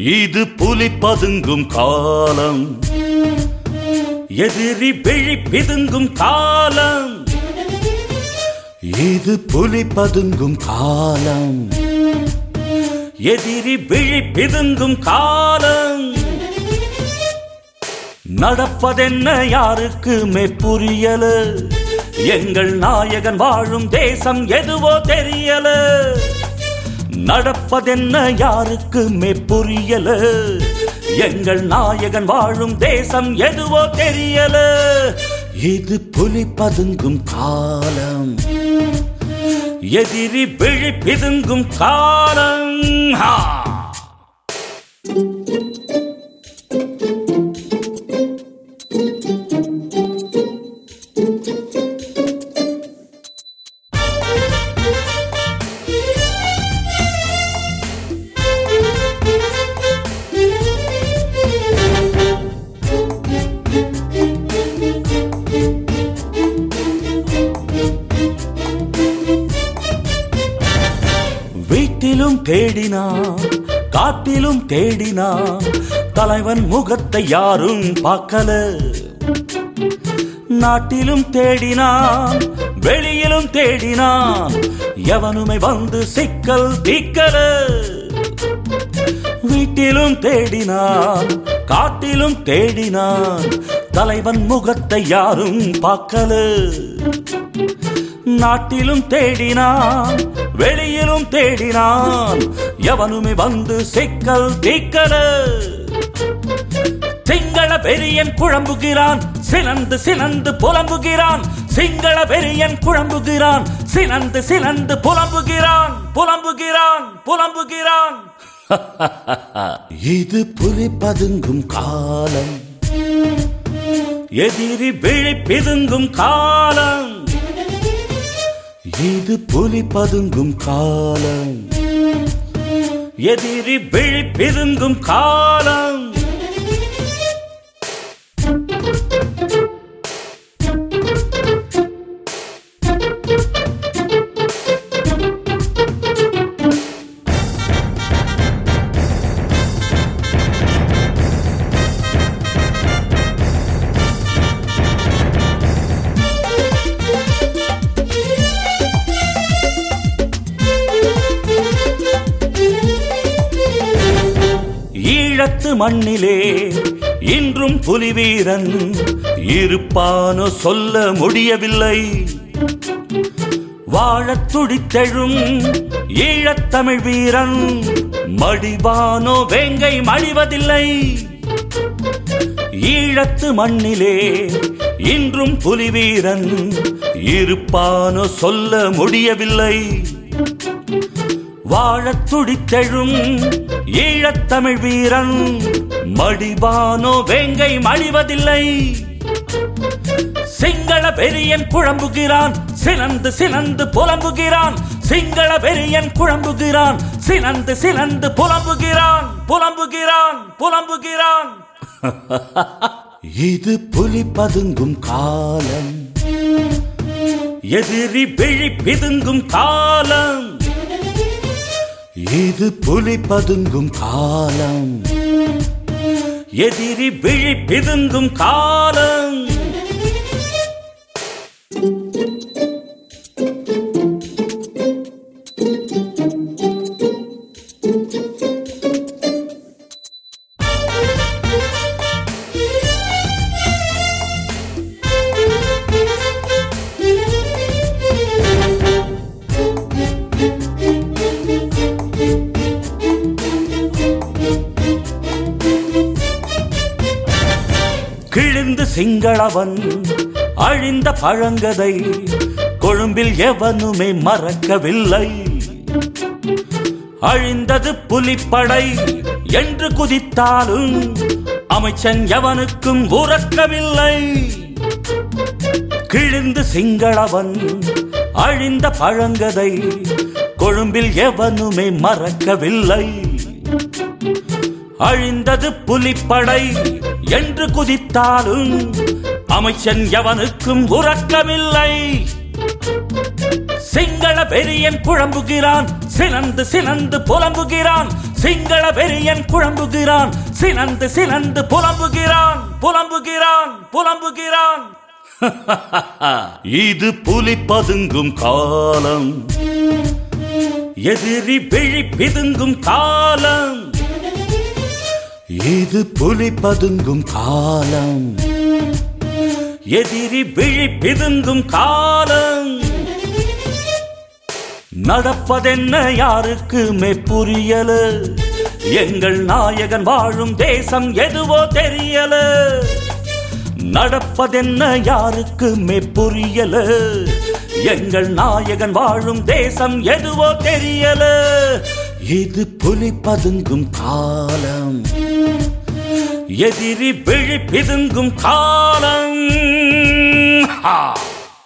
இது புலி பதுங்கும் காலம் எதிரி விழி பிதுங்கும் காலம் இது புலி பதுங்கும் காலம் எதிரி விழி பிதுங்கும் காலம் நடப்பதென்ன யாருக்குமே புரியல எங்கள் நாயகன் வாழும் தேசம் எதுவோ தெரியல நடப்பதென்ன யாருக்குமே புரியல எங்கள் நாயகன் வாழும் தேசம் எதுவோ தெரியல இது புலி பதுங்கும் காலம் எதிரி விழி பிதுங்கும் காலம் ஹா! வீட்டிலும் தேடினான் காட்டிலும் தேடினான் தலைவன் முகத்தை யாரும் பார்க்கல நாட்டிலும் தேடினான் வெளியிலும் தேடினான் எவனுமே வந்து சிக்கல் தீக்கல வீட்டிலும் தேடினான் காட்டிலும் தேடினான் தலைவன் முகத்தை யாரும் பார்க்கல நாட்டிலும் தேடினான் வெளியிலும் தேடினான் எவனுமே வந்து சிக்கல் தீக்கல சிங்கள பெரியன் குழம்புகிறான் சினந்து சினந்து புலம்புகிறான் சிங்கள பெரியன் குழம்புகிறான் சினந்து சினந்து புலம்புகிறான் புலம்புகிறான் புலம்புகிறான் இது புலி பதுங்கும் காலம் எதிரி விழி பிதுங்கும் காலம் இது புலி பதுங்கும் காலம் எதிரி விழி பிதுங்கும் காலம் ஈழத்து மண்ணிலே இன்றும் புலிவீரன் இருப்பானோ சொல்ல முடியவில்லை வாழத் துடித்தெழும் ஈழத்தமிழ் வீரன் மடிவானோ வேங்கை மடிவதில்லை ஈழத்து மண்ணிலே இன்றும் புலிவீரன் இருப்பானோ சொல்ல முடியவில்லை வாழத் துடித்தெழும் ஈழத்தமிழ் வீரன் மடிவானோ வேங்கை மடிவதில்லை சிங்கள பெரியன் குழம்புகிறான் சினந்து சினந்து புலம்புகிறான் சிங்கள பெரியன் குழம்புகிறான் சினந்து சினந்து புலம்புகிறான் புலம்புகிறான் புலம்புகிறான் இது புலி பதுங்கும் காலம் எதிரி விழி பிதுங்கும் காலம் இது புலி பதுங்கும் காலம் எதிரி விழி பிதுங்கும் காலம் கிழிந்து சிங்களவன் அழிந்த பழங்கதை கொழும்பில் எவனுமே மறக்கவில்லை அழிந்தது புலிப்படை என்று குதித்தாலும் அமைச்சன் எவனுக்கும் உறக்கவில்லை கிழிந்து சிங்களவன் அழிந்த பழங்கதை கொழும்பில் எவனுமே மறக்கவில்லை அழிந்தது புலிப்படை என்று குதித்தாலும் அமைச்சன் எவனுக்கும் உறக்கமில்லை சிங்கள பெரியன் குழம்புகிறான் சினந்து சினந்து புலம்புகிறான் சிங்கள வெறியன் குழம்புகிறான் சினந்து சினந்து புலம்புகிறான் புலம்புகிறான் புலம்புகிறான் இது புலி பதுங்கும் காலம் எதிரி விழி பிதுங்கும் காலம் இது புலி பதுங்கும் காலம் எதிரி விழி பிதுங்கும் காலம் நடப்பதென்ன யாருக்குமே புரியல எங்கள் நாயகன் வாழும் தேசம் எதுவோ தெரியல நடப்பதென்ன யாருக்குமே புரியல எங்கள் நாயகன் வாழும் தேசம் எதுவோ தெரியல இது புலி பதுங்கும் காலம் எதிரி விழி பிதுங்கும் காலம்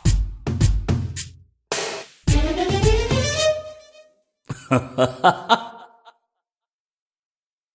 ஹா